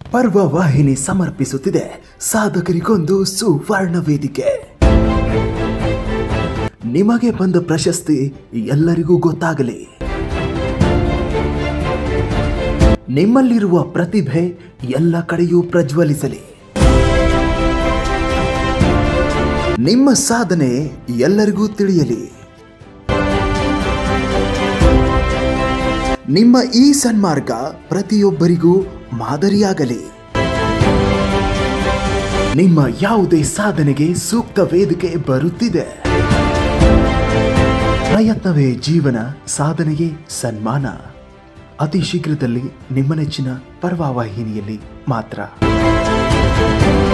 ಪರ್ವ ವಾಹಿನಿ ಸಮರ್ಪಿಸುತ್ತಿದೆ ಸಾಧಕರಿಗೊಂದು ಸುವರ್ಣ ವೇದಿಕೆ ನಿಮಗೆ ಬಂದ ಪ್ರಶಸ್ತಿ ಎಲ್ಲರಿಗೂ ಗೊತ್ತಾಗಲಿ ನಿಮ್ಮಲ್ಲಿರುವ ಪ್ರತಿಭೆ ಎಲ್ಲ ಕಡೆಯೂ ಪ್ರಜ್ವಲಿಸಲಿ ನಿಮ್ಮ ಸಾಧನೆ ಎಲ್ಲರಿಗೂ ತಿಳಿಯಲಿ ನಿಮ್ಮ ಈ ಸನ್ಮಾರ್ಗ ಪ್ರತಿಯೊಬ್ಬರಿಗೂ ಮಾದರಿಯಾಗಲಿ ನಿಮ್ಮ ಯಾವುದೇ ಸಾಧನೆಗೆ ಸೂಕ್ತ ವೇದಿಕೆ ಬರುತ್ತಿದೆ ಪ್ರಯತ್ನವೇ ಜೀವನ ಸಾಧನೆಗೆ ಸನ್ಮಾನ ಅತಿ ಶೀಘ್ರದಲ್ಲಿ ನಿಮ್ಮ ನೆಚ್ಚಿನ ಪರ್ವವಾಹಿನಿಯಲ್ಲಿ ಮಾತ್ರ